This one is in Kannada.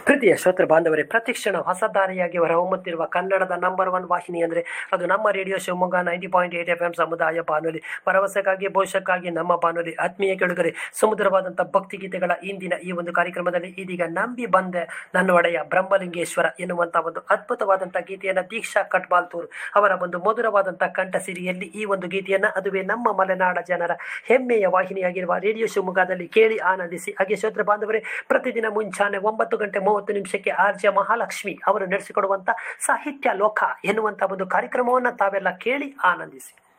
ಪ್ರೀತಿಯ ಶ್ರೋತೃ ಬಾಂಧವರೇ ಪ್ರತಿಕ್ಷಣ ಹೊಸ ದಾರಿಯಾಗಿ ಹೊರಹೊಮ್ಮುತ್ತಿರುವ ಕನ್ನಡದ ನಂಬರ್ ಒನ್ ವಾಹಿನಿ ಅಂದರೆ ಅದು ನಮ್ಮ radio Shivamogga ninety point eight F M ಸಮುದಾಯ ಬಾನುಲಿ ಭರವಸೆಗಾಗಿ ಭವಿಷ್ಯಕ್ಕಾಗಿ ನಮ್ಮ ಬಾನುಲಿ ಆತ್ಮೀಯ ಕೆಳಗರೆ ಸುಮಧುರವಾದಂಥ ಭಕ್ತಿಗೀತೆಗಳ ಇಂದಿನ ಈ ಒಂದು ಕಾರ್ಯಕ್ರಮದಲ್ಲಿ ಇದೀಗ ನಂಬಿ ಬಂದೆ ನನ್ನ ಒಡೆಯ ಬ್ರಹ್ಮಲಿಂಗೇಶ್ವರ ಎನ್ನುವಂಥ ಒಂದು ಅದ್ಭುತವಾದಂಥ ಗೀತೆಯನ್ನು ದೀಕ್ಷಾ ಕಟ್ಬಾಲ್ತೂರ್ ಅವರ ಒಂದು ಮಧುರವಾದಂಥ ಕಂಠಸಿರಿಯಲ್ಲಿ ಈ ಒಂದು ಗೀತೆಯನ್ನು ಅದುವೇ ನಮ್ಮ ಮಲೆನಾಡ ಜನರ ಹೆಮ್ಮೆಯ ವಾಹಿನಿಯಾಗಿರುವ ರೇಡಿಯೋ ಶಿವಮೊಗ್ಗದಲ್ಲಿ ಕೇಳಿ ಆನಂದಿಸಿ ಹಾಗೆ ಶ್ರೋತೃ ಬಾಂಧವರೇ ಪ್ರತಿದಿನ ಮುಂಚಾನೆ ಒಂಬತ್ತು ಗಂಟೆ ಮೂವತ್ತು ನಿಮಿಷಕ್ಕೆ ಆರ್ ಜೆ ಮಹಾಲಕ್ಷ್ಮಿ ಅವರು ನಡೆಸಿಕೊಡುವಂಥ ಸಾಹಿತ್ಯ ಲೋಕ ಎನ್ನುವಂಥ ಒಂದು ಕಾರ್ಯಕ್ರಮವನ್ನು ತಾವೆಲ್ಲ ಕೇಳಿ ಆನಂದಿಸಿ